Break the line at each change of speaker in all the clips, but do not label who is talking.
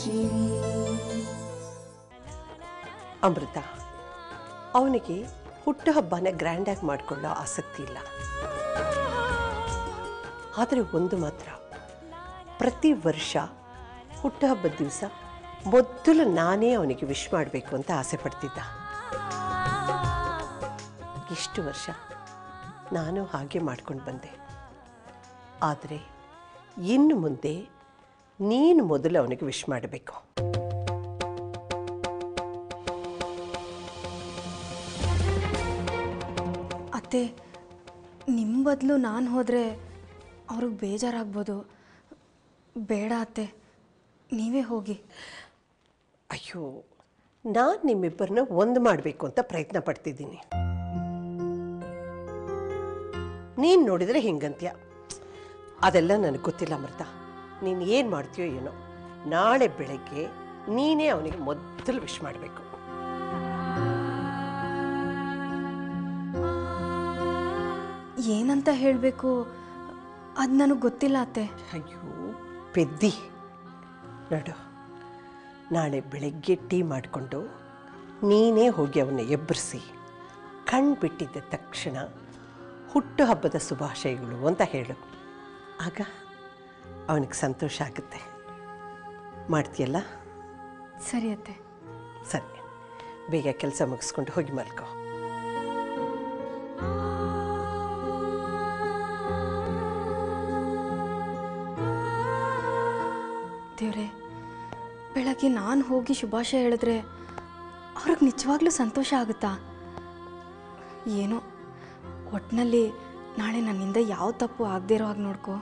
ಅಮೃತ ಅವನಿಗೆ ಹುಟ್ಟುಹಬ್ಬನ ಗ್ರ್ಯಾಂಡಾಗಿ ಮಾಡಿಕೊಳ್ಳೋ ಆಸಕ್ತಿ ಇಲ್ಲ ಆದರೆ ಒಂದು ಮಾತ್ರ ಪ್ರತಿ ವರ್ಷ ಹುಟ್ಟುಹಬ್ಬದ ದಿವಸ ಮೊದಲು ನಾನೇ ಅವನಿಗೆ ವಿಶ್ ಮಾಡಬೇಕು ಅಂತ ಆಸೆ ಪಡ್ತಿದ್ದ ಇಷ್ಟು ವರ್ಷ ನಾನು ಹಾಗೆ ಮಾಡ್ಕೊಂಡು ಬಂದೆ ಆದರೆ ಇನ್ನು ಮುಂದೆ ನೀನು ಮೊದಲು ಅವನಿಗೆ ವಿಶ್ ಮಾಡಬೇಕು
ಅತ್ತೆ ನಿಮ್ಮ ಬದಲು ನಾನು ಹೋದರೆ ಅವ್ರಿಗೆ ಬೇಜಾರಾಗ್ಬೋದು ಬೇಡ ಅತ್ತೆ ನೀವೇ ಹೋಗಿ
ಅಯ್ಯೋ ನಾನು ನಿಮ್ಮಿಬ್ಬರನ್ನ ಒಂದು ಮಾಡಬೇಕು ಅಂತ ಪ್ರಯತ್ನ ಪಡ್ತಿದ್ದೀನಿ ನೀನು ನೋಡಿದರೆ ಹಿಂಗಂತ್ಯ ಅದೆಲ್ಲ ನನಗೆ ಗೊತ್ತಿಲ್ಲ ಅಮೃತ ನೀನು ಏನು ಮಾಡ್ತೀಯೋ ಏನೋ ನಾಳೆ ಬೆಳಗ್ಗೆ ನೀನೇ ಅವನಿಗೆ ಮೊದಲು ವಿಶ್ ಮಾಡಬೇಕು
ಏನಂತ ಹೇಳಬೇಕು ಅದು ನನಗೆ ಗೊತ್ತಿಲ್ಲ ಅತ್ತೆ
ಅಯ್ಯೋ ಪೆದ್ದಿ ನೋಡು ನಾಳೆ ಬೆಳಗ್ಗೆ ಟೀ ಮಾಡಿಕೊಂಡು ನೀನೇ ಹೋಗಿ ಅವನ್ನ ಎಬ್ಬರಿಸಿ ಕಣ್ಣು ಬಿಟ್ಟಿದ್ದ ತಕ್ಷಣ ಹುಟ್ಟುಹಬ್ಬದ ಶುಭಾಶಯಗಳು ಅಂತ ಹೇಳು ಆಗ ಅವನಿಗೆ ಸಂತೋಷ ಆಗುತ್ತೆ ಮಾಡ್ತೀಯಲ್ಲ
ಸರಿ ಅತ್ತೆ
ಸರಿ ಬೇಗ ಕೆಲಸ ಮುಗಿಸ್ಕೊಂಡು ಹೋಗಿ ಮಲ್ಕೋ
ದೇವ್ರೆ ಬೆಳಗ್ಗೆ ನಾನು ಹೋಗಿ ಶುಭಾಶಯ ಹೇಳಿದ್ರೆ ಅವ್ರಿಗೆ ನಿಜವಾಗ್ಲೂ ಸಂತೋಷ ಆಗುತ್ತಾ ಏನೋ ಒಟ್ಟಿನಲ್ಲಿ ನಾಳೆ ನನ್ನಿಂದ ಯಾವ ತಪ್ಪು ಆಗದೇ ಇರೋ ಹಾಗೆ ನೋಡ್ಕೋ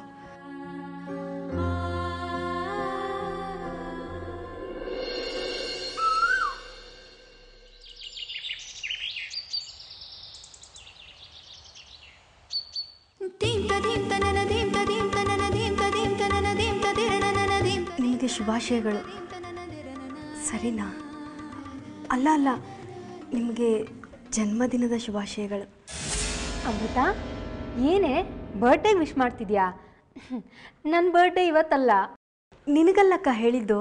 ನಿಮಗೆ ಶುಭಾಶಯಗಳು ಸರಿನಾ ಅಲ್ಲ ಅಲ್ಲ ನಿಮಗೆ ಜನ್ಮದಿನದ ಶುಭಾಶಯಗಳು
ಅಮೃತ ಏನೇ ಬರ್ಡೇಗೆ ವಿಶ್ ಮಾಡ್ತಿದ್ಯಾ ನನ್ನ ಬರ್ಡೇ ಇವತ್ತಲ್ಲ
ನಿನಗಲ್ಲಕ್ಕ ಹೇಳಿದ್ದು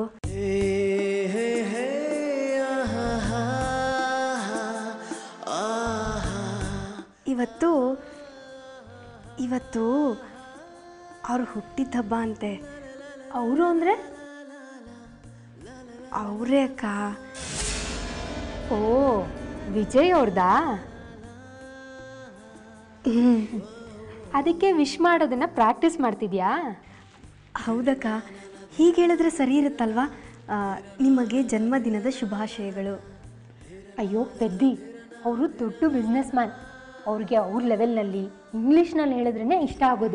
ಇವತ್ತು ಇವತ್ತು ಅವ್ರು ಹುಟ್ಟಿದ ಹಬ್ಬ ಅಂತೆ
ಅವರು ಅಂದರೆ
ಅವರೇ ಅಕ್ಕ
ಓ ವಿಜಯ್ ಅವ್ರದಾ ಅದಕ್ಕೆ ವಿಶ್ ಮಾಡೋದನ್ನ ಪ್ರಾಕ್ಟೀಸ್ ಮಾಡ್ತಿದ್ಯಾ
ಹೌದಕ್ಕ ಹೀಗೆ ಹೇಳಿದ್ರೆ ಸರಿ ಇರುತ್ತಲ್ವಾ ಆ, ನಿಮಗೆ ಜನ್ಮದಿನದ ಶುಭಾಶಯಗಳು
ಅಯ್ಯೋ ಪೆದ್ದಿ ಅವರು ದೊಡ್ಡ ಬಿಸ್ನೆಸ್ ಮ್ಯಾನ್ ಅವ್ರಿಗೆ ಅವ್ರ ಲೆವೆಲ್ನಲ್ಲಿ ಇಂಗ್ಲೀಷ್ನಲ್ಲಿ ಹೇಳಿದ್ರೇ ಇಷ್ಟ ಆಗೋದು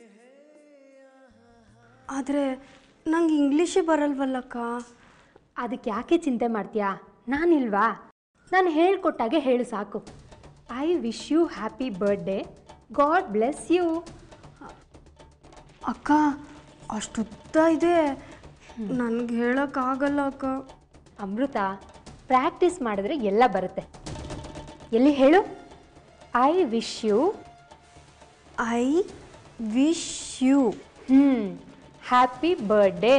ಆದರೆ ನಂಗೆ ಇಂಗ್ಲೀಷೇ ಬರಲ್ವಲ್ಲಕ್ಕ
ಅದಕ್ಕೆ ಯಾಕೆ ಚಿಂತೆ ಮಾಡ್ತೀಯಾ ನಾನಿಲ್ವಾ ನಾನು ಹೇಳ್ಕೊಟ್ಟಾಗೆ ಹೇಳು ಸಾಕು I wish you happy birthday God bless you
ಅಕ್ಕ ಅಷ್ಟುದ್ದ ಇದೆ ನನಗೆ ಹೇಳೋಕ್ಕಾಗಲ್ಲ ಅಕ್ಕ
ಅಮೃತ ಪ್ರಾಕ್ಟೀಸ್ ಮಾಡಿದ್ರೆ ಎಲ್ಲ ಬರುತ್ತೆ ಎಲ್ಲಿ ಹೇಳು I wish you
I wish you
ಹ್ಞೂ ಹ್ಯಾಪಿ ಬರ್ಡೇ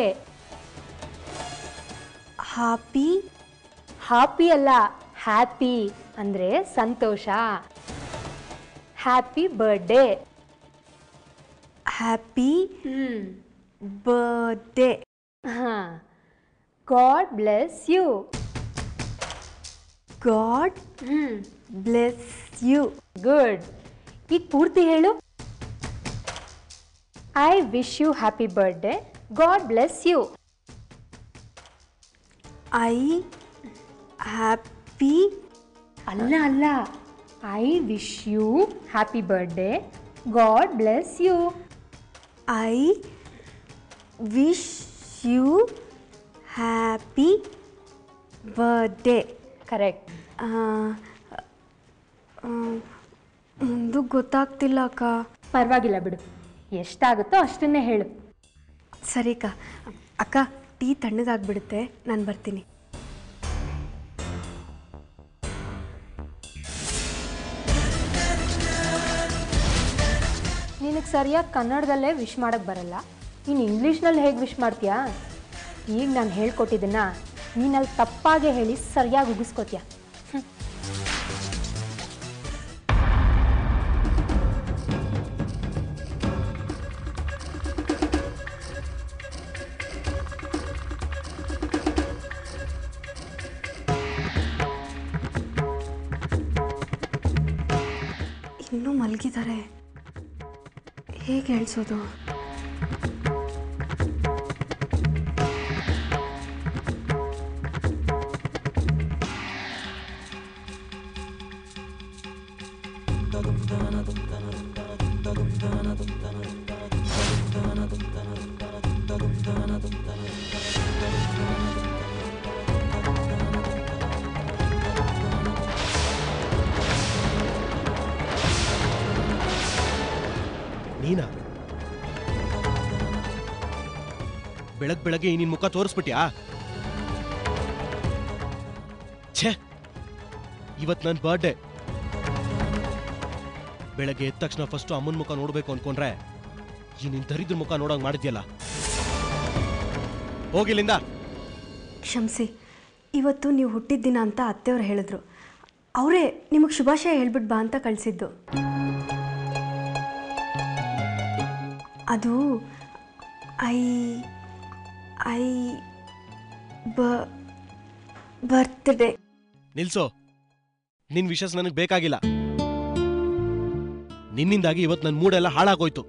ಹ್ಯಾಪಿ
ಹ್ಯಾಪಿ ಅಲ್ಲ ಹ್ಯಾಪಿ ಅಂದರೆ ಸಂತೋಷ ಹ್ಯಾಪಿ ಬರ್ಡೇ
ಹ್ಯಾಪಿ
ಹ್ಞೂ
ಬರ್ಡೇ
ಹಾಂ ಗಾಡ್ ಬ್ಲೆಸ್ ಯು
ಗಾಡ್
ಹ್ಞೂ
ಬ್ಲೆಸ್ ಯು
ಗುಡ್ ಈಗ ಪೂರ್ತಿ ಹೇಳು I wish you happy birthday God bless you
I happy
ಅಲ್ಲ ಅಲ್ಲ I wish you happy birthday God bless you
I wish you happy birthday
correct
ಮುಂದೆ ಗೊತ್ತಾಗ್ತಿಲ್ಲ ಅಕ್ಕ
ಪರವಾಗಿಲ್ಲ ಬಿಡು ಎಷ್ಟಾಗುತ್ತೋ ಅಷ್ಟನ್ನೇ ಹೇಳು
ಸರಿ ಅಕ್ಕ ಅಕ್ಕ ಟೀ ತಣ್ಣಗಾಗ್ಬಿಡುತ್ತೆ ನಾನು ಬರ್ತೀನಿ
ನಿನಗೆ ಸರಿಯಾಗಿ ಕನ್ನಡದಲ್ಲೇ ವಿಶ್ ಮಾಡೋಕ್ಕೆ ಬರಲ್ಲ ಇನ್ನು ಇಂಗ್ಲೀಷ್ನಲ್ಲಿ ಹೇಗೆ ವಿಶ್ ಮಾಡ್ತೀಯಾ ಈಗ ನಾನು ಹೇಳ್ಕೊಟ್ಟಿದ್ದನ್ನ ನೀನಲ್ಲಿ ತಪ್ಪಾಗೆ ಹೇಳಿ ಸರಿಯಾಗಿ ಉಗಿಸ್ಕೋತೀಯ
ಇನ್ನೂ ಮಲಗಿದ್ದಾರೆ ಹೇಗೆ ಹೇಳ್ಸೋದು
ನೀನಾ ಬೆಳಗ್ ಬೆಳಗ್ಗೆ ನಿನ್ ಮುಖ ತೋರಿಸ್ಬಿಟ್ಯಾ ಛೇ ಇವತ್ ನನ್ ಬರ್ಡೇ ಬೆಳಗ್ಗೆ ಎದ್ದ ತಕ್ಷಣ ಫಸ್ಟ್ ಅಮ್ಮನ ಮುಖ ನೋಡ್ಬೇಕು ಅನ್ಕೊಂಡ್ರೆ ಈ ನಿನ್ ದರಿದ್ರ ಮುಖ ನೋಡಂಗ್ ಮಾಡಿದ್ಯಲ್ಲ ಹೋಗಿಲ್ಲಿಂದ
ಕ್ಷಮಿಸಿ ಇವತ್ತು ನೀವು ಹುಟ್ಟಿದ ದಿನ ಅಂತ ಅತ್ತೆಯವ್ರು ಹೇಳಿದ್ರು ಅವರೇ ನಿಮಗೆ ಶುಭಾಶಯ ಹೇಳ್ಬಿಟ್ಟು ಬಾ ಅಂತ ಕಳಿಸಿದ್ದು ಅದು ಐ ಐ ಬ ಬರ್ತ್ಡೇ
ನಿಲ್ಸೋ ನಿನ್ ವಿಷಸ್ ನನಗ್ ಬೇಕಾಗಿಲ್ಲ ನಿನ್ನಿಂದಾಗಿ ಇವತ್ ನನ್ ಮೂಡೆಲ್ಲ ಹಾಳಾಗೋಯ್ತು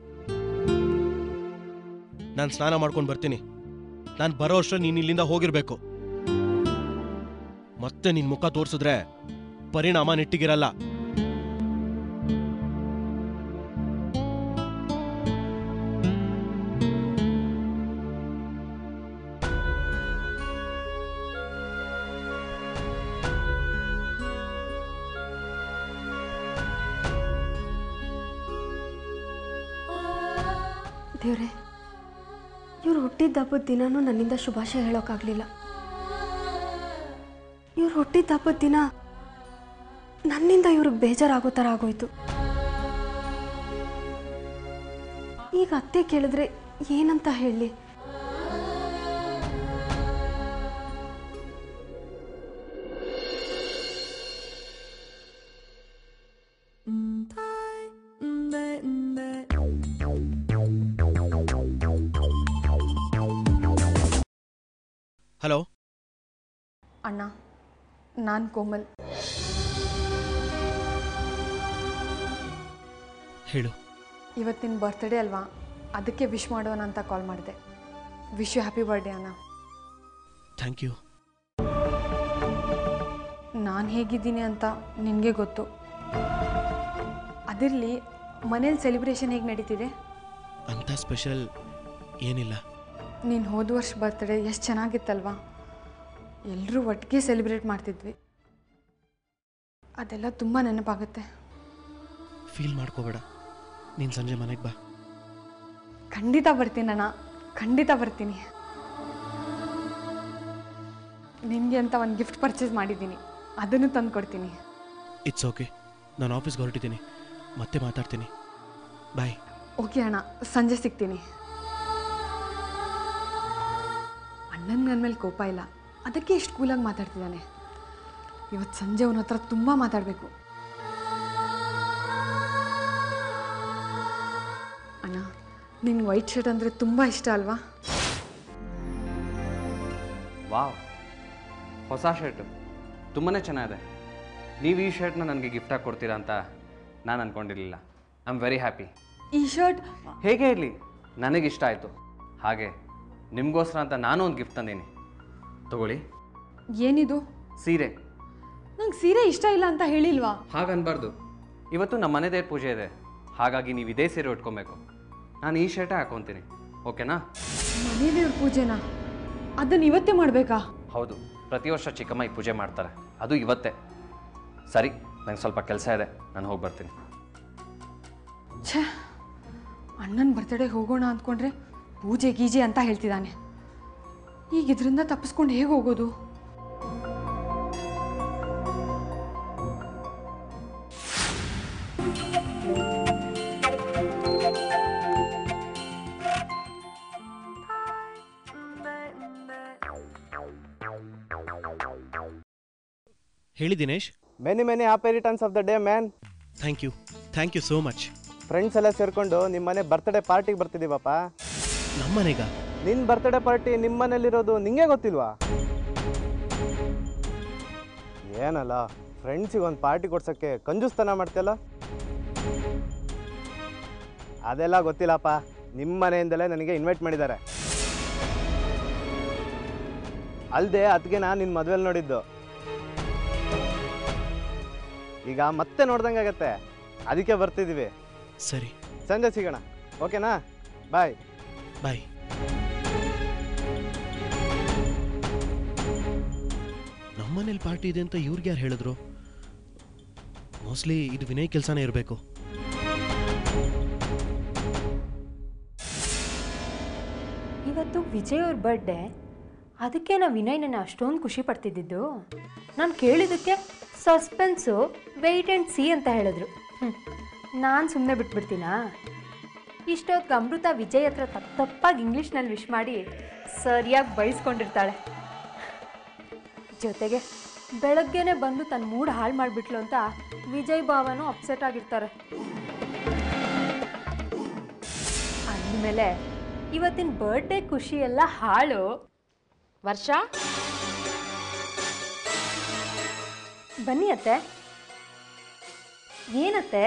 ನಾನ್ ಸ್ನಾನ ಮಾಡ್ಕೊಂಡು ಬರ್ತೀನಿ ನಾನ್ ಬರೋ ಅಷ್ಟ ನೀನ್ ಇಲ್ಲಿಂದ ಹೋಗಿರ್ಬೇಕು ಮತ್ತೆ ನಿನ್ ಮುಖ ತೋರ್ಸಿದ್ರೆ ಪರಿಣಾಮ ನೆಟ್ಟಿಗಿರಲ್ಲ
ದೇವ್ರೆ ಇವ್ರು ಹುಟ್ಟಿದ ಹಬ್ಬದ ದಿನಾನೂ ನನ್ನಿಂದ ಶುಭಾಶಯ ಹೇಳೋಕ್ಕಾಗಲಿಲ್ಲ ಇವ್ರು ಹುಟ್ಟಿದ ಹಬ್ಬದ ದಿನ ನನ್ನಿಂದ ಇವ್ರಿಗೆ ಬೇಜಾರಾಗೋ ಥರ ಆಗೋಯ್ತು ಈಗ ಅತ್ತೆ ಕೇಳಿದ್ರೆ ಏನಂತ ಹೇಳಿ
ಹಲೋ
ಅಣ್ಣ ನಾನು ಕೋಮಲ್
ಹೇಳು
ಇವತ್ತಿನ ಬರ್ತ್ಡೇ ಅಲ್ವಾ ಅದಕ್ಕೆ ವಿಶ್ ಮಾಡೋಣ ಅಂತ ಕಾಲ್ ಮಾಡಿದೆ ವಿಶ್ ಯು ಹ್ಯಾಪಿ ಬರ್ಡೇ ಅಣ್ಣ
ಥ್ಯಾಂಕ್ ಯು
ನಾನು ಹೇಗಿದ್ದೀನಿ ಅಂತ ನಿನಗೆ ಗೊತ್ತು ಅದಿರಲಿ ಮನೇಲಿ ಸೆಲೆಬ್ರೇಷನ್ ಹೇಗೆ ನಡೀತಿದೆ
ಅಂತ ಸ್ಪೆಷಲ್ ಏನಿಲ್ಲ
ನೀನು ಹೋದ ವರ್ಷ ಬರ್ತ್ಡೇ ಎಷ್ಟು ಚೆನ್ನಾಗಿತ್ತಲ್ವಾ ಎಲ್ಲರೂ ಒಟ್ಟಿಗೆ ಸೆಲೆಬ್ರೇಟ್ ಮಾಡ್ತಿದ್ವಿ ಅದೆಲ್ಲ ತುಂಬ ನೆನಪಾಗುತ್ತೆ
ಫೀಲ್ ಮಾಡ್ಕೋಬೇಡ ನೀನು ಸಂಜೆ ಮನೆಗೆ ಬಾ
ಖಂಡಿತ ಬರ್ತೀನಿ ಅಣ್ಣ ಖಂಡಿತ ಬರ್ತೀನಿ ನಿನಗೆ ಅಂತ ಒಂದು ಗಿಫ್ಟ್ ಪರ್ಚೇಸ್ ಮಾಡಿದ್ದೀನಿ ಅದನ್ನು ತಂದು ಕೊಡ್ತೀನಿ
ಇಟ್ಸ್ ಓಕೆ ನಾನು ಆಫೀಸ್ಗೆ ಹೊರಟಿದ್ದೀನಿ ಮತ್ತೆ ಮಾತಾಡ್ತೀನಿ ಬಾಯ್
ಓಕೆ ಅಣ್ಣ ಸಂಜೆ ಸಿಗ್ತೀನಿ ಅಣ್ಣನ ನನ್ನ ಮೇಲೆ ಕೋಪ ಇಲ್ಲ ಅದಕ್ಕೆ ಇಷ್ಟು ಕೂಲಾಗಿ ಮಾತಾಡ್ತಿದ್ದಾನೆ ಇವತ್ತು ಸಂಜೆ ಅವನ ಹತ್ರ ತುಂಬ ಮಾತಾಡಬೇಕು ಅಣ್ಣ ನಿನ್ಗೆ ವೈಟ್ ಶರ್ಟ್ ಅಂದರೆ ತುಂಬ ಇಷ್ಟ ಅಲ್ವಾ
ವಾವ್ ಹೊಸ ಶರ್ಟು ತುಂಬಾ ಚೆನ್ನಾಗಿದೆ ನೀವು ಈ ಶರ್ಟ್ನ ನನಗೆ ಗಿಫ್ಟಾಗಿ ಕೊಡ್ತೀರಾ ಅಂತ ನಾನು ಅಂದ್ಕೊಂಡಿರಲಿಲ್ಲ ಐ ಆಮ್ ವೆರಿ ಹ್ಯಾಪಿ
ಈ ಶರ್ಟ್
ಹೇಗೆ ಇರಲಿ ನನಗಿಷ್ಟ ಆಯಿತು ಹಾಗೆ ನಿಮಗೋಸ್ಕರ ಅಂತ ನಾನು ಒಂದು ಗಿಫ್ಟ್ ತಂದೀನಿ ತಗೊಳ್ಳಿ
ಏನಿದು
ಸೀರೆ
ನಂಗೆ ಸೀರೆ ಇಷ್ಟ ಇಲ್ಲ ಅಂತ ಹೇಳಿಲ್ವಾ
ಹಾಗನ್ಬಾರ್ದು ಇವತ್ತು ನಮ್ಮ ಮನೆ ದೇವ್ರ ಪೂಜೆ ಇದೆ ಹಾಗಾಗಿ ನೀವು ಇದೇ ಸೀರೆ ಉಟ್ಕೊಬೇಕು ನಾನು ಈ ಶರ್ಟೇ ಹಾಕೊತೀನಿ ಓಕೆನಾ
ಮನೆ ದೇವ್ರ ಪೂಜೆನಾ ಅದನ್ನು ಇವತ್ತೇ ಮಾಡಬೇಕಾ
ಹೌದು ಪ್ರತಿ ವರ್ಷ ಚಿಕ್ಕಮ್ಮ ಈ ಪೂಜೆ ಮಾಡ್ತಾರೆ ಅದು ಇವತ್ತೇ ಸರಿ ನಂಗೆ ಸ್ವಲ್ಪ ಕೆಲಸ ಇದೆ ನಾನು ಹೋಗಿ ಬರ್ತೀನಿ
ಛೇ ಅಣ್ಣನ ಬರ್ತಡೇಗೆ ಹೋಗೋಣ ಅಂದ್ಕೊಂಡ್ರೆ ಪೂಜೆ ಗೀಜೆ ಅಂತ ಹೇಳ್ತಿದ್ದಾನೆ ಈಗ ಇದರಿಂದ ತಪ್ಪಿಸ್ಕೊಂಡು ಹೇಗೆ ಹೋಗೋದು
ಹೇಳಿ Dinesh
many many happy returns of the day man
thank you thank you so much
friends ಎಲ್ಲ ಸೇರ್ಕೊಂಡು ನಿಮ್ಮ ಮನೆ ಬರ್ತ್ಡೇ ಪಾರ್ಟಿಗೆ ಬರ್ತಿದ್ದೀವಪ್ಪ
ನಮ್ಮನೆಗ
ನಿನ್ನ ಬರ್ತ್ಡೇ ಪಾರ್ಟಿ ನಿಮ್ಮ ಮನೇಲಿರೋದು ನಿಂಗೆ ಗೊತ್ತಿಲ್ವಾ ಏನಲ್ಲ ಫ್ರೆಂಡ್ಸಿಗೆ ಒಂದು ಪಾರ್ಟಿ ಕೊಡ್ಸೋಕ್ಕೆ ಕಂಜೂಸ್ತನ ಮಾಡ್ತೀಯಲ್ಲ ಅದೆಲ್ಲ ಗೊತ್ತಿಲ್ಲಪ್ಪ ನಿಮ್ಮ ಮನೆಯಿಂದಲೇ ನನಗೆ ಇನ್ವೈಟ್ ಮಾಡಿದ್ದಾರೆ ಅಲ್ಲದೆ ಅದಕ್ಕೆ ನಾನು ನಿನ್ನ ಮದುವೆಲಿ ನೋಡಿದ್ದು ಈಗ ಮತ್ತೆ ನೋಡ್ದಂಗಾಗತ್ತೆ ಅದಕ್ಕೆ ಬರ್ತಿದ್ದೀವಿ
ಸರಿ
ಸಂಜೆ ಸಿಗೋಣ ಓಕೆನಾ ಬಾಯ್
ಬಾಯ್ ನಮ್ಮನೇಲಿ ಪಾರ್ಟಿ ಇದೆ ಅಂತ ಇವ್ರಿಗೆ ಯಾರು ಹೇಳಿದ್ರು ಮೋಸ್ಟ್ಲಿ ಇದು ವಿನಯ್ ಕೆಲಸನೇ ಇರಬೇಕು
ಇವತ್ತು ವಿಜಯ್ ಅವ್ರ ಬರ್ಡೇ ಅದಕ್ಕೆ ನಾ ವಿನಯ್ ನನ್ನ ಅಷ್ಟೊಂದು ಖುಷಿ ಪಡ್ತಿದ್ದಿದ್ದು ನಾನು ಕೇಳಿದ್ದಕ್ಕೆ ಸಸ್ಪೆನ್ಸು ವೆಯ್ಟ್ ಆ್ಯಂಡ್ ಸಿ ಅಂತ ಹೇಳಿದ್ರು ನಾನು ಸುಮ್ಮನೆ ಬಿಟ್ಬಿಡ್ತೀನಾ ಇಷ್ಟೊತ್ತು ಅಮೃತ ವಿಜಯ್ ಹತ್ರ ತಪ್ಪು ತಪ್ಪಾಗಿ ಇಂಗ್ಲೀಷ್ನಲ್ಲಿ ವಿಶ್ ಮಾಡಿ ಸರಿಯಾಗಿ ಬಯಸ್ಕೊಂಡಿರ್ತಾಳೆ ಜೊತೆಗೆ ಬೆಳಗ್ಗೆನೆ ಬಂದು ತನ್ನ ಮೂಡ್ ಹಾಳು ಮಾಡಿಬಿಟ್ಲು ಅಂತ ವಿಜಯ್ ಭಾವನೂ ಅಪ್ಸೆಟ್ ಆಗಿರ್ತಾರೆ ಅಂದಮೇಲೆ ಇವತ್ತಿನ ಬರ್ಡೇ ಖುಷಿ ಎಲ್ಲ ಹಾಳು
ವರ್ಷ
ಬನ್ನಿ ಅತ್ತೆ ಏನತ್ತೆ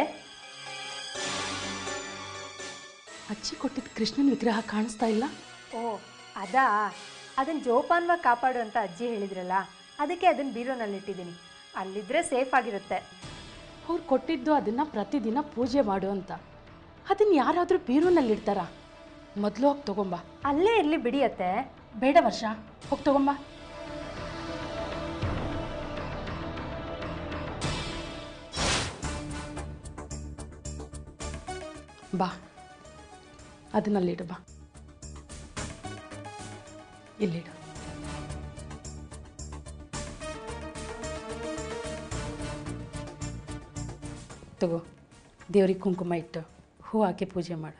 ಅಜ್ಜಿ ಕೊಟ್ಟಿದ್ದ ಕೃಷ್ಣನ ವಿಗ್ರಹ ಕಾಣಿಸ್ತಾ ಇಲ್ಲ
ಓ ಅದಾ ಅದನ್ನು ಜೋಪಾನವಾಗಿ ಕಾಪಾಡು ಅಂತ ಅಜ್ಜಿ ಹೇಳಿದ್ರಲ್ಲ ಅದಕ್ಕೆ ಅದನ್ನು ಬೀರೋನಲ್ಲಿ ಇಟ್ಟಿದ್ದೀನಿ ಅಲ್ಲಿದ್ರೆ ಸೇಫ್ ಆಗಿರುತ್ತೆ
ಅವ್ರು ಕೊಟ್ಟಿದ್ದು ಅದನ್ನ ಪ್ರತಿದಿನ ಪೂಜೆ ಮಾಡು ಅಂತ ಅದನ್ನ ಯಾರಾದರೂ ಬೀರೂನಲ್ಲಿ ಇಡ್ತಾರಾ ಮೊದಲು ಹೋಗಿ ತಗೊಂಬ
ಅಲ್ಲೇ ಇರಲಿ ಬಿಡಿ ಅತ್ತೆ
ಬೇಡ ವರ್ಷ ಹೋಗಿ ತಗೊಂಬ ಬಾ ಅದನ್ನಲ್ಲಿಡು ಬಾ ಇಲ್ಲಿಡು ತಗೋ ದೇವ್ರಿಗೆ ಕುಂಕುಮ ಇಟ್ಟು ಹೂ ಹಾಕಿ ಪೂಜೆ ಮಾಡು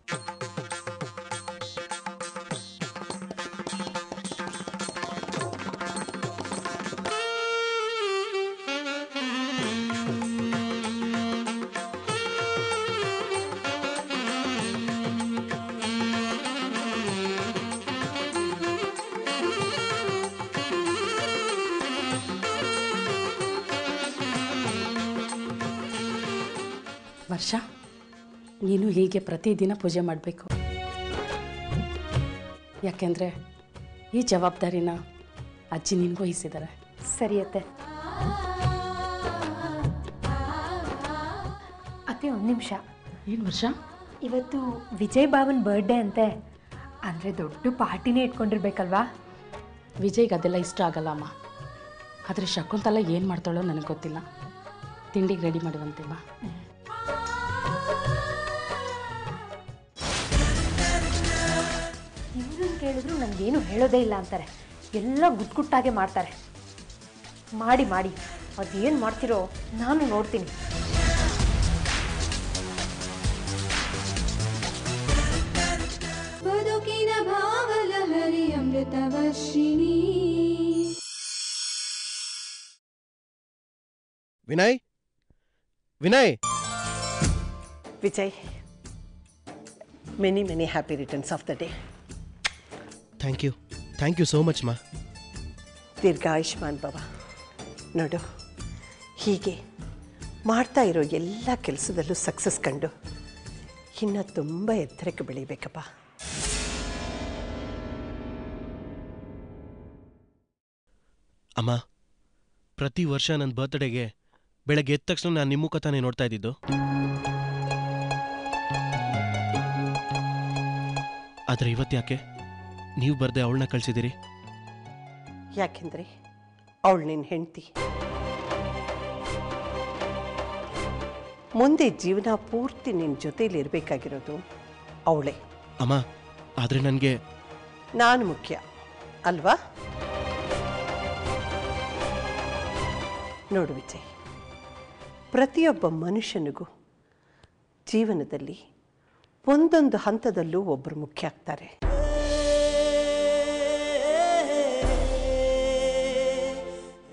ವರ್ಷ ನೀನು ಹೀಗೆ ಪ್ರತಿದಿನ ಪೂಜೆ ಮಾಡಬೇಕು ಯಾಕೆಂದರೆ ಈ ಜವಾಬ್ದಾರಿನ ಅಜ್ಜಿ ನಿನ್ಗೂ ವಹಿಸಿದ್ದಾರೆ
ಸರಿ ಅತ್ತೆ ಅತ್ತೆ ಒಂದು ನಿಮಿಷ
ಏನು ವರ್ಷ
ಇವತ್ತು ವಿಜಯ್ ಬಾವನ್ ಬರ್ಡೇ ಅಂತೆ ಅಂದರೆ ದೊಡ್ಡ ಪಾರ್ಟಿನೇ ಇಟ್ಕೊಂಡಿರ್ಬೇಕಲ್ವಾ
ವಿಜಯ್ಗೆ ಅದೆಲ್ಲ ಇಷ್ಟ ಆಗಲ್ಲ ಅಮ್ಮ ಆದರೆ ಶಕುಂತಲ ಏನು ಮಾಡ್ತಾಳೋ ನನಗೆ ಗೊತ್ತಿಲ್ಲ ತಿಂಡಿಗೆ ರೆಡಿ ಮಾಡುವಂತೆ ಬಾ
ಇನ್ನೊಂದು ಕೇಳಿದ್ರು ನನಗೇನು ಹೇಳೋದೇ ಇಲ್ಲ ಅಂತಾರೆ ಎಲ್ಲ ಗುಟ್ಗುಟ್ಟಾಗೆ ಮಾಡ್ತಾರೆ ಮಾಡಿ ಮಾಡಿ ಅದೇನು ಮಾಡ್ತಿರೋ ನಾನು ನೋಡ್ತೀನಿ
ಬದುಕಿನ ಭಾವಲಹರಿ ಅಮೃತವರ್ಷಿಣಿ
Vinay Vinay
Vijay many many happy returns of the day
thank you thank you so much ಮಾ
ದೀರ್ಘಾಯುಷ್ಮಾನ್ ಭವ ನೋಡು ಹೀಗೆ ಮಾಡ್ತಾ ಇರೋ ಎಲ್ಲ ಕೆಲಸದಲ್ಲೂ ಸಕ್ಸಸ್ ಕಂಡು ಇನ್ನು ತುಂಬ ಎತ್ತರಕ್ಕೆ ಬೆಳಿಬೇಕಪ್ಪ
ಅಮ್ಮ ಪ್ರತಿ ವರ್ಷ ನನ್ನ ಬರ್ತ್ಡೇಗೆ ಬೆಳಗ್ಗೆ ಎದ್ದ ತಕ್ಷಣ ನಾನು ನಿಮ್ಮ ಮುಖ ತಾನೇ ನೋಡ್ತಾ ಇದ್ದಿದ್ದು ಆದರೆ ಇವತ್ತು ಯಾಕೆ ನೀವು ಬರ್ದೆ ಅವಳನ್ನ ಕಳಿಸಿದ್ದೀರಿ
ಯಾಕೆಂದರೆ ಅವಳು ನಿನ್ನ ಹೆಂಡ್ತಿ ಮುಂದೆ ಜೀವನ ಪೂರ್ತಿ ನಿನ್ನ ಜೊತೇಲಿ ಇರಬೇಕಾಗಿರೋದು ಅವಳೇ
ಅಮ್ಮ ಆದರೆ ನನಗೆ
ನಾನು ಮುಖ್ಯ ಅಲ್ವಾ ನೋಡು ವಿಜಯ್ ಪ್ರತಿಯೊಬ್ಬ ಮನುಷ್ಯನಿಗೂ ಜೀವನದಲ್ಲಿ ಒಂದೊಂದು ಹಂತದಲ್ಲೂ ಒಬ್ಬರು ಮುಖ್ಯ ಆಗ್ತಾರೆ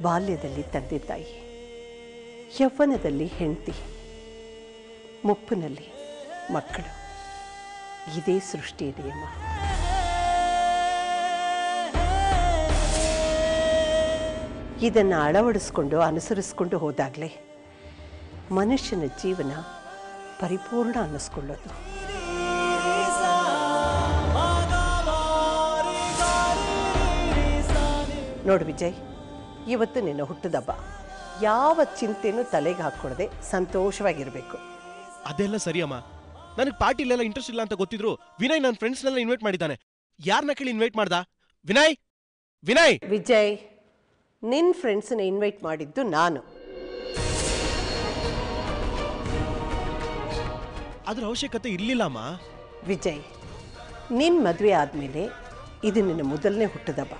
ಬಾಲ್ಯದಲ್ಲಿ ತಂದೆ ತಾಯಿ ಯೌವನದಲ್ಲಿ ಹೆಂಡತಿ ಮುಪ್ಪಿನಲ್ಲಿ ಮಕ್ಕಳು ಇದೇ ಸೃಷ್ಟಿಯ ನಿಯಮ ಇದನ್ನು ಅಳವಡಿಸ್ಕೊಂಡು ಅನುಸರಿಸ್ಕೊಂಡು ಹೋದಾಗಲೇ ಮನುಷ್ಯನ ಜೀವನ ಪರಿಪೂರ್ಣ ಅನ್ನಿಸ್ಕೊಳ್ಳೋದು ನೋಡು ವಿಜಯ್ ಇವತ್ತು ನಿನ್ನ ಹುಟ್ಟದಬ್ಬ ಯಾವ ಚಿಂತೆನೂ ತಲೆಗೆ ಹಾಕ್ಕೊಳ್ಳದೆ ಸಂತೋಷವಾಗಿರಬೇಕು
ಅದೆಲ್ಲ ಸರಿ ಅಮ್ಮ ನನಗೆ ಪಾರ್ಟಿಲೆಲ್ಲ ಇಂಟ್ರೆಸ್ಟ್ ಇಲ್ಲ ಅಂತ ಗೊತ್ತಿದ್ರು ವಿನಯ್ ನನ್ನ ಫ್ರೆಂಡ್ಸ್ನೆಲ್ಲ ಇನ್ವೈಟ್ ಮಾಡಿದ್ದಾನೆ ಯಾರನ್ನ ಕೇಳಿ ಇನ್ವೈಟ್ ಮಾಡ್ದ ವಿನಯ್ ವಿನಯ್
ವಿಜಯ್ ನಿನ್ನ ಫ್ರೆಂಡ್ಸನ್ನ ಇನ್ವೈಟ್ ಮಾಡಿದ್ದು ನಾನು
ಅದ್ರ ಅವಶ್ಯಕತೆ ಇರ್ಲಿಲ್ಲ ಅಮ್ಮ
ವಿಜಯ್ ನಿನ್ನ ಮದುವೆ ಆದಮೇಲೆ ಇದು ನಿನ್ನ ಮೊದಲನೇ ಹುಟ್ಟದಬ್ಬ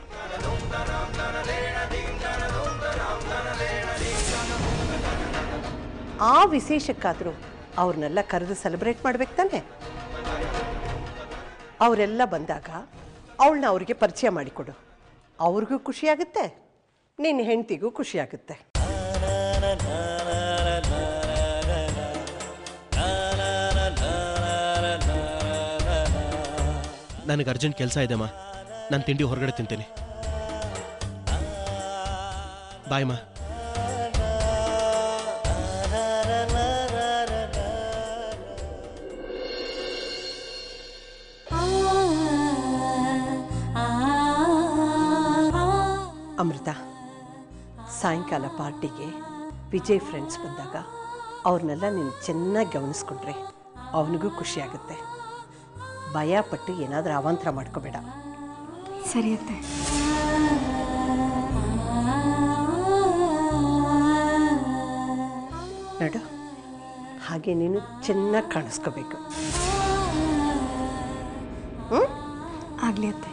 ಆ ವಿಶೇಷಕ್ಕಾದರೂ ಅವ್ರನ್ನೆಲ್ಲ ಕರೆದು ಸೆಲೆಬ್ರೇಟ್ ಮಾಡ್ಬೇಕು ತಾನೆ ಅವರೆಲ್ಲ ಬಂದಾಗ ಅವಳನ್ನ ಅವ್ರಿಗೆ ಪರಿಚಯ ಮಾಡಿಕೊಡು ಅವ್ರಿಗೂ ಖುಷಿಯಾಗುತ್ತೆ ನಿನ್ನ ಹೆಂಡತಿಗೂ ಖುಷಿಯಾಗುತ್ತೆ
ನನಗೆ ಅರ್ಜೆಂಟ್ ಕೆಲಸ ಇದೆಮ್ಮ ನಾನು ತಿಂಡಿ ಹೊರಗಡೆ ತಿಂತೀನಿ ಬಾಯ್ ಮಾ
ಅಮೃತ ಸಾಯಂಕಾಲ ಪಾರ್ಟಿಗೆ ವಿಜಯ್ ಫ್ರೆಂಡ್ಸ್ ಬಂದಾಗ ಅವ್ರನ್ನೆಲ್ಲ ನೀನು ಚೆನ್ನಾಗಿ ಗಮನಿಸ್ಕೊಂಡ್ರೆ ಅವನಿಗೂ ಖುಷಿಯಾಗುತ್ತೆ ಭಯ ಪಟ್ಟು ಏನಾದರೂ ಅವಾಂತರ ಮಾಡ್ಕೋಬೇಡ
ಸರಿಯತ್ತೆ
ನೋಡು ಹಾಗೆ ನೀನು ಚೆನ್ನಾಗಿ ಕಾಣಿಸ್ಕೋಬೇಕು ಹ್ಞೂ
ಆಗಲಿ ಅತ್ತೆ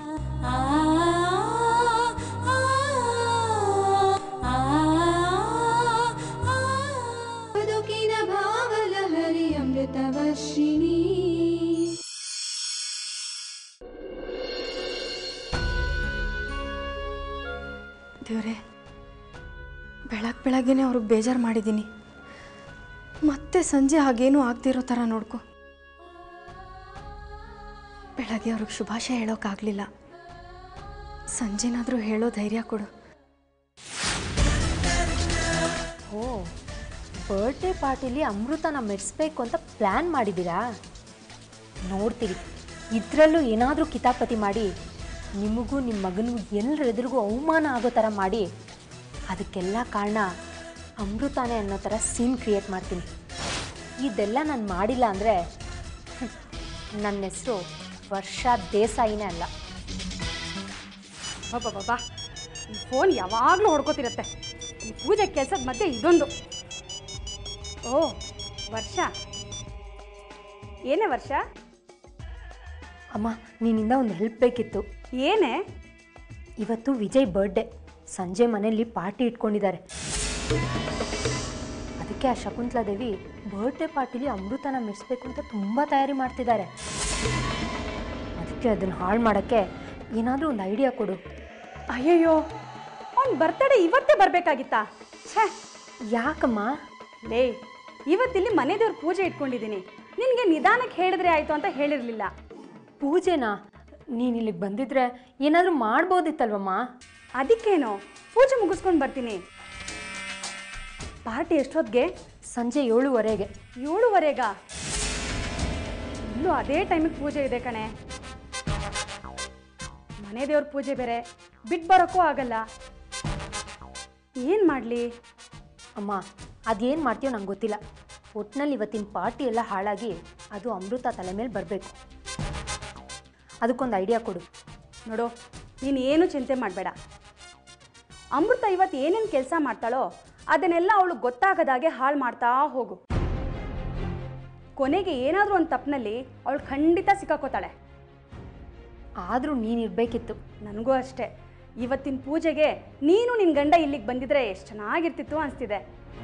ಬದುಕಿನ ಭಾವಲಹರಿ ಅಮೃತವರ್ಷಿಣಿ
ದೇವ್ರೆ ಬೆಳಗ್ಗೆ ಬೆಳಗ್ಗೆನೆ ಅವ್ರಿಗೆ ಬೇಜಾರು ಮಾಡಿದ್ದೀನಿ ಮತ್ತೆ ಸಂಜೆ ಹಾಗೇನೂ ಆಗದಿರೋ ಥರ ನೋಡ್ಕೊ ಬೆಳಗ್ಗೆ ಅವ್ರಿಗೆ ಶುಭಾಶಯ ಹೇಳೋಕ್ಕಾಗಲಿಲ್ಲ ಸಂಜೆನಾದರೂ ಹೇಳೋ ಧೈರ್ಯ ಕೊಡು
ಓ ಬರ್ಡೇ ಪಾರ್ಟಿಲಿ ಅಮೃತನ ಮೆರೆಸ್ಬೇಕು ಅಂತ ಪ್ಲ್ಯಾನ್ ಮಾಡಿದ್ದೀರಾ ನೋಡ್ತೀರಿ ಇದರಲ್ಲೂ ಏನಾದರೂ ಕಿತಾಪತಿ ಮಾಡಿ ನಿಮಗೂ ನಿಮ್ಮ ಮಗನಿಗೂ ಎಲ್ಲರೆದುರಿಗೂ ಅವಮಾನ ಆಗೋ ಥರ ಮಾಡಿ ಅದಕ್ಕೆಲ್ಲ ಕಾರಣ ಅಮೃತಾನೇ ಅನ್ನೋ ಥರ ಸೀನ್ ಕ್ರಿಯೇಟ್ ಮಾಡ್ತೀನಿ ಇದೆಲ್ಲ ನಾನು ಮಾಡಿಲ್ಲ ಅಂದರೆ ನನ್ನ ಹೆಸರು ವರ್ಷ ದೇಸಾಯಿನೇ ಅಲ್ಲ
ಬಾಬಾ ಈ ಫೋನ್ ಯಾವಾಗಲೂ ಹೊಡ್ಕೋತಿರತ್ತೆ ಈ ಪೂಜೆ ಕೆಲಸದ ಮಧ್ಯೆ ಇದೊಂದು ಓ ವರ್ಷ ಏನೇ ವರ್ಷ
ಅಮ್ಮ ನಿನ್ನಿಂದ ಒಂದು ಹೆಲ್ಪ್ ಬೇಕಿತ್ತು
ಏನೇ
ಇವತ್ತು ವಿಜಯ್ ಬರ್ಡೇ ಸಂಜೆ ಮನೆಯಲ್ಲಿ ಪಾರ್ಟಿ ಇಟ್ಕೊಂಡಿದ್ದಾರೆ ಅದಕ್ಕೆ ಆ ಶಕುಂತಲಾ ದೇವಿ ಬರ್ಡೇ ಪಾರ್ಟಿಲಿ ಅಮೃತನ ಮೆರೆಸ್ಬೇಕು ಅಂತ ತುಂಬ ತಯಾರಿ ಮಾಡ್ತಿದ್ದಾರೆ ಅದಕ್ಕೆ ಅದನ್ನು ಹಾಳು ಮಾಡೋಕ್ಕೆ ಏನಾದರೂ ಒಂದು ಐಡಿಯಾ ಕೊಡು
ಅಯ್ಯಯ್ಯೋ ಅವ್ನ ಬರ್ತಡೇ ಇವತ್ತೇ ಬರಬೇಕಾಗಿತ್ತಾ ಛೇ
ಯಾಕಮ್ಮ
ಲೇ ಇವತ್ತಿಲ್ಲಿ ಮನೆ ದೇವ್ರ ಪೂಜೆ ಇಟ್ಕೊಂಡಿದ್ದೀನಿ ನಿನಗೆ ನಿಧಾನಕ್ಕೆ ಹೇಳಿದ್ರೆ ಆಯಿತು ಅಂತ ಹೇಳಿರಲಿಲ್ಲ
ಪೂಜೆನಾ ನೀನು ಇಲ್ಲಿಗೆ ಬಂದಿದ್ರೆ ಏನಾದರೂ ಮಾಡ್ಬೋದಿತ್ತಲ್ವಮ್ಮ
ಅದಕ್ಕೇನು ಪೂಜೆ ಮುಗಿಸ್ಕೊಂಡು ಬರ್ತೀನಿ ಪಾರ್ಟಿ ಎಷ್ಟೊತ್ತಿಗೆ
ಸಂಜೆ ಏಳುವರೆಗೆ
ಏಳುವರೆಗ ಇಲ್ಲೂ ಅದೇ ಟೈಮಿಗೆ ಪೂಜೆ ಇದೆ ಕಣೆ ಮನೆ ದೇವ್ರ ಪೂಜೆ ಬೇರೆ ಬಿಟ್ಟು ಬರೋಕ್ಕೂ ಆಗಲ್ಲ ಏನು ಮಾಡಲಿ
ಅಮ್ಮ ಅದೇನು ಮಾಡ್ತೀಯೋ ನಂಗೆ ಗೊತ್ತಿಲ್ಲ ಒಟ್ನಲ್ಲಿ ಇವತ್ತಿನ ಪಾರ್ಟಿ ಎಲ್ಲ ಹಾಳಾಗಿ ಅದು ಅಮೃತ ತಲೆ ಮೇಲೆ ಬರಬೇಕು ಅದಕ್ಕೊಂದು ಐಡಿಯಾ ಕೊಡು
ನೋಡು ನೀನು ಏನು ಚಿಂತೆ ಮಾಡಬೇಡ ಅಮೃತ ಇವತ್ತು ಏನೇನು ಕೆಲಸ ಮಾಡ್ತಾಳೋ ಅದನ್ನೆಲ್ಲ ಅವಳು ಗೊತ್ತಾಗದಾಗೆ ಹಾಳು ಮಾಡ್ತಾ ಹೋಗು ಕೊನೆಗೆ ಏನಾದರೂ ಒಂದು ತಪ್ಪಿನಲ್ಲಿ ಅವಳು ಖಂಡಿತ ಸಿಕ್ಕಾಕೋತಾಳೆ
ಆದರೂ ನೀನಿರಬೇಕಿತ್ತು
ನನಗೂ ಅಷ್ಟೇ ಇವತ್ತಿನ ಪೂಜೆಗೆ ನೀನು ನಿನ್ನ ಗಂಡ ಇಲ್ಲಿಗೆ ಬಂದಿದ್ರೆ ಎಷ್ಟು ಚೆನ್ನಾಗಿರ್ತಿತ್ತು ಅನಿಸ್ತಿದೆ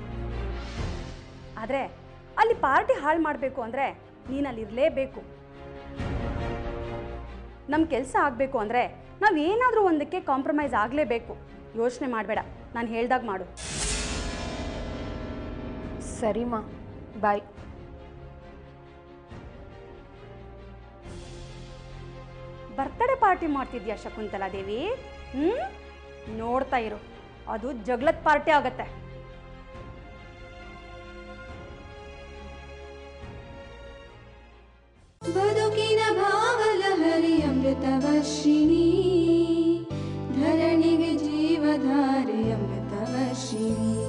ಆದರೆ ಅಲ್ಲಿ ಪಾರ್ಟಿ ಹಾಳು ಮಾಡಬೇಕು ಅಂದರೆ ನೀನು ಅಲ್ಲಿ ಇರಲೇಬೇಕು ನಮ್ಮ ಕೆಲಸ ಆಗಬೇಕು ಅಂದರೆ ನಾವು ಏನಾದರೂ ಒಂದಕ್ಕೆ ಕಾಂಪ್ರಮೈಸ್ ಆಗಲೇಬೇಕು ಯೋಚನೆ ಮಾಡಬೇಡ ನಾನು ಹೇಳ್ದಾಗ ಮಾಡು
ಸರಿಮಾ ಬಾಯ್
ಬರ್ತ್ಡೇ ಪಾರ್ಟಿ ಮಾಡ್ತಿದ್ಯಾ ಶಕುಂತಲಾ ದೇವಿ ಹ್ಞೂ ನೋಡ್ತಾ ಇರು ಅದು ಜಗಳದ ಪಾರ್ಟಿ ಆಗತ್ತೆ
ಬದುಕಿನ ಭಾವಲಹರಿ ಅಮೃತವರ್ಷಿಣಿ ಧರಣಿಗೆ ಜೀವಧಾರೆ ಅಮೃತವರ್ಷಿಣಿ